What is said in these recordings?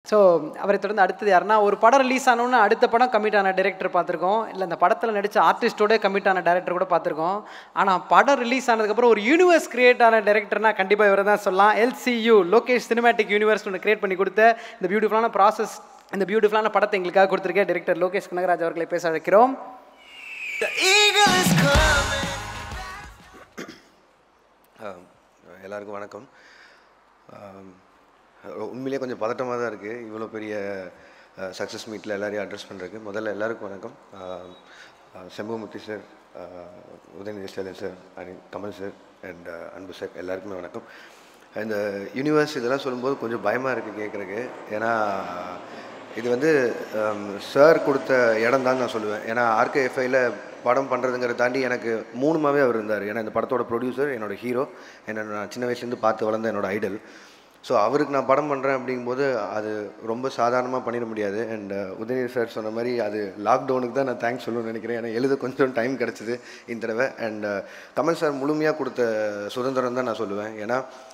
So அவரை தொடர்ந்து அடுத்தது யாருன்னா ஒரு படம் ரிலீஸ் ஆனோன்னு அடுத்த படம் கமிட் ஆன டேரக்டர் பார்த்துருக்கோம் இல்லை அந்த படத்தில் நடித்த ஆர்டிஸ்டோட கமிட் ஆன டேரக்டர் கூட பார்த்துருக்கோம் ஆனால் படம் ரிலீஸ் ஆனதுக்கப்புறம் ஒரு யூனிவர்ஸ் கிரியேட் ஆன டேரக்டர்னா கண்டிப்பாக இவரை தான் சொல்லலாம் எல்சியூ லோகேஷ் சினிமேட்டிக் யூனிவர்ஸ் ஒன்று கிரியேட் பண்ணி கொடுத்த இந்த பியூட்டிஃபுல்லான ப்ராசஸ் இந்த பியூட்டிஃபுல்லான படத்தை எங்களுக்காக கொடுத்துருக்க டேரக்டர் லோகேஷ் கனகராஜ் அவர்களை பேச அழைக்கிறோம் The eagle is coming. ஆம், எல்லாருக்கும் வணக்கம் ஆம், உண்மையிலேயே கொஞ்சம் பதட்டமாக தான் இருக்குது இவ்வளோ பெரிய சக்ஸஸ் மீட்டில் எல்லாரையும் அட்ரஸ் பண்ணுறதுக்கு முதல்ல எல்லாருக்கும் வணக்கம் ஆம், ஆ, செம்புமுத்தி சார் ஆ, Udhayanidhi Stalin sir and Kamal sir and Anbu sir எல்லாருக்குமே வணக்கம் இந்த யூனிவர்ஸ் இதெல்லாம் சொல்லும்போது கொஞ்சம் பயமாக இருக்குது கேட்குறக்கு ஏன்னா இது வந்து சார் கொடுத்த இடம் தான் நான் சொல்லுவேன் ஏன்னா ஆர்கேஎஃப்ஐயில் படம் பண்ணுறதுங்கிறத தாண்டி எனக்கு மூணுமாவே அவர் இருந்தார் ஏன்னா இந்த படத்தோட ப்ரொடியூசர் என்னோட ஹீரோ என்ன நான் சின்ன வயசுலேருந்து பார்த்து வளர்ந்த என்னோட ஐடல் ஸோ அவருக்கு நான் படம் பண்ணுறேன் அப்படிங்கும்போது அது ரொம்ப சாதாரணமாக பண்ணிட முடியாது அண்ட் உதயநிதி சார் சொன்ன மாதிரி அது லாக்டவுனுக்கு தான் நான் தேங்க்ஸ் சொல்லணும்னு நினைக்கிறேன் ஏன்னா எழுத கொஞ்சம் டைம் கிடச்சிது இந்த தடவை அண்ட் கமல் சார் முழுமையாக கொடுத்த சுதந்திரம் தான் நான் சொல்லுவேன் ஏன்னா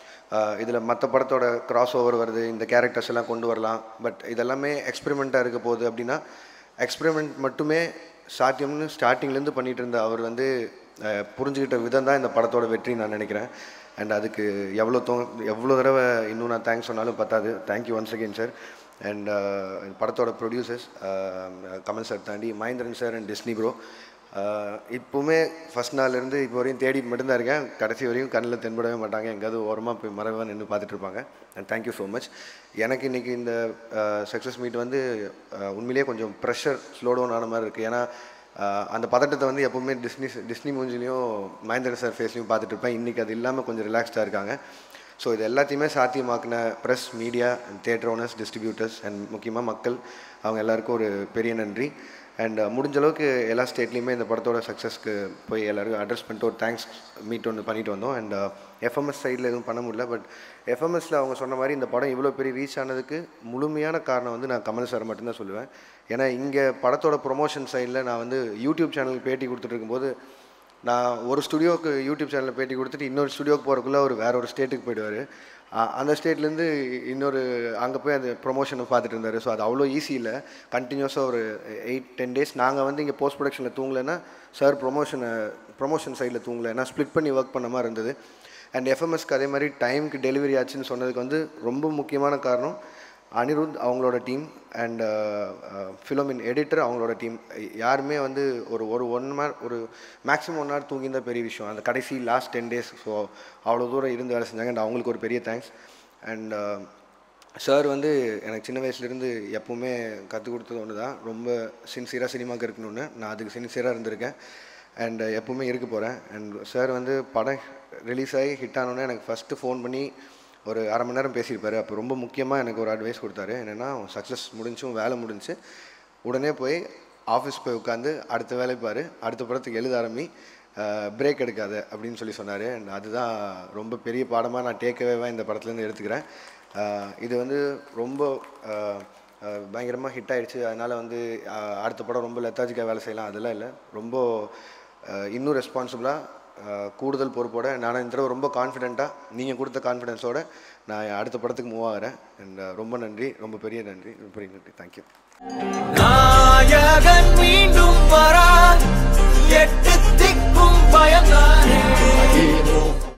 இதில் மற்ற படத்தோட கிராஸ் ஓவர் வருது இந்த கேரக்டர்ஸ் எல்லாம் கொண்டு வரலாம் பட் இதெல்லாமே எக்ஸ்பெரிமெண்ட்டாக இருக்க போகுது அப்படின்னா எக்ஸ்பெரிமெண்ட் மட்டுமே சாத்தியம்னு ஸ்டார்டிங்லேருந்து பண்ணிட்டு இருந்த அவர் வந்து அஹ், புரிஞ்சுக்கிட்ட விதம் தான் இந்த படத்தோட வெற்றி நான் நினைக்கிறேன் அண்ட் அதுக்கு எவ்வளோ தோ எவ்வளோ தடவை இன்னும் நான் தேங்க்ஸ் சொன்னாலும் பத்தாது thank you once again sir and படத்தோட ப்ரொடியூசர்ஸ் கமல் சார் தாண்டி Mahendran sir and Disney bro இப்போவுமே ஃபஸ்ட் நாள்லேருந்து இப்போ வரையும் தேடிட்டு மட்டும்தான் இருக்கேன் கடைசி வரையும் கண்ணில் தென்படவே மாட்டாங்க எங்கேயாவது ஓரமாக போய் மறைவாக நின்று பார்த்துட்டு இருப்பாங்க அண்ட் தேங்க்யூ ஸோ மச் எனக்கு இன்றைக்கி இந்த சக்ஸஸ் மீட் வந்து அஹ், உண்மையிலேயே கொஞ்சம் ப்ரெஷர் ஸ்லோ டவுன் ஆன மாதிரி இருக்குது ஏன்னா அஹ், அந்த பதட்டத்தை வந்து எப்போவுமே டிஸ்னி டிஸ்னி மூஞ்சிலையும் மகேந்திர சார் ஃபேஸ்லையும் பார்த்துட்டு இருப்பேன் இன்றைக்கி அது இல்லாமல் கொஞ்சம் ரிலாக்ஸ்டாக இருக்காங்க ஸோ இது எல்லாத்தையுமே சாத்தியமாக்கின press media theatre owners distributors and முக்கியமாக மக்கள் அவங்க எல்லாருக்கும் ஒரு பெரிய நன்றி அண்ட் முடிஞ்ச அளவுக்கு எல்லா ஸ்டேட்லேயுமே இந்த படத்தோட சக்ஸஸ்க்கு போய் எல்லாருக்கும் அட்ரஸ் பண்ணிட்டு ஒரு தேங்க்ஸ் மீட் ஒன்று பண்ணிட்டு வந்தோம் அண்ட் எஃப்எம்எஸ் சைடில் எதுவும் பண்ண முடியல பட் எஃப்எம்எஸில் அவங்க சொன்ன மாதிரி இந்த படம் இவ்வளோ பெரிய ரீச் ஆனதுக்கு முழுமையான காரணம் வந்து நான் கமல் சார் மட்டும்தான் சொல்லுவேன் ஏன்னா இங்கே படத்தோட ப்ரொமோஷன் சைடில் நான் வந்து யூடியூப் சேனலுக்கு பேட்டி கொடுத்துட்டு இருக்கும்போது நான் ஒரு ஸ்டுடியோவுக்கு யூடியூப் சேனலில் பேட்டி கொடுத்துட்டு இன்னொரு ஸ்டுடியோக்கு போகிறக்குள்ளே அவர் வேற ஒரு ஸ்டேட்டுக்கு போயிடுவார் அந்த ஸ்டேட்லேருந்து இன்னொரு அங்கே போய் அந்த ப்ரொமோஷனை பார்த்துட்டு இருந்தார் ஸோ அது அவ்வளோ ஈஸி இல்லை கண்டினியூஸாக ஒரு எயிட் டென் டேஸ் நாங்கள் வந்து இங்கே போஸ்ட் ப்ரொடக்ஷனில் தூங்கலைன்னா சார் ப்ரொமோஷனை ப்ரொமோஷன் சைடில் தூங்கலை ஏன்னா ஸ்ப்ளிட் பண்ணி ஒர்க் பண்ண மாதிரி இருந்தது அண்ட் எஃப்எம்எஸ்க்கு அதே மாதிரி டைமுக்கு டெலிவரி ஆச்சுன்னு சொன்னதுக்கு வந்து ரொம்ப முக்கியமான காரணம் அனிருத் அவங்களோட டீம் அண்ட் ஃபிலோமின் எடிட்டர் அவங்களோட டீம் யாருமே வந்து ஒரு ஒரு ஒன் ஹவர் ஒரு மேக்ஸிமம் ஒன் ஹவர் தூங்கியிருந்தா பெரிய விஷயம் அந்த கடைசி லாஸ்ட் டென் டேஸ் ஸோ அவ்வளோ தூரம் இருந்து வேலை செஞ்சாங்க அண்ட் அவங்களுக்கு ஒரு பெரிய தேங்க்ஸ் அண்ட் சார் வந்து எனக்கு சின்ன வயசுலேருந்து எப்போவுமே கற்றுக் கொடுத்தது ஒன்று தான் ரொம்ப சின்சியராக சினிமாவுக்கு இருக்கணும்னு நான் அதுக்கு சின்சியராக இருந்திருக்கேன் அண்ட் எப்போவுமே இருக்க போகிறேன் அண்ட் சார் வந்து படம் ரிலீஸ் ஆகி ஹிட் ஆனோன்னே எனக்கு ஃபஸ்ட்டு ஃபோன் பண்ணி ஒரு அரை மணி நேரம் பேசியிருப்பாரு அப்போ ரொம்ப முக்கியமாக எனக்கு ஒரு அட்வைஸ் கொடுத்தாரு என்னென்னா சக்ஸஸ் முடிஞ்சும் வேலை முடிஞ்சு உடனே போய் ஆஃபீஸ் போய் உட்காந்து அடுத்த வேலை பாரு அடுத்த படத்துக்கு எழுத ஆரம்பி பிரேக் எடுக்காத அப்படின்னு சொல்லி சொன்னார் அண்ட் அதுதான் ரொம்ப பெரிய பாடமாக நான் டேக்கவேவாக இந்த படத்துலேருந்து எடுத்துக்கிறேன் அஹ் இது வந்து ரொம்ப பயங்கரமாக ஹிட் ஆயிடுச்சு அதனால் வந்து அஹ் அடுத்த படம் ரொம்ப லெத்தாஜிக்காக வேலை செய்யலாம் அதெல்லாம் இல்லை ரொம்ப அஹ் இன்னும் ரெஸ்பான்சிபிளாக கூடுதல் பொறுப்போட நான் இந்த தடவை ரொம்ப கான்ஃபிடென்ட்டாக நீங்கள் கொடுத்த கான்ஃபிடென்ஸோட நான் அடுத்த படத்துக்கு மூவ் ஆகிறேன் அண்ட் ரொம்ப நன்றி ரொம்ப பெரிய நன்றி ரொம்ப பெரிய நன்றி தேங்க்யூ நாயகன் மீண்டும் வரா எட்டு திக்கும் பயந்தானே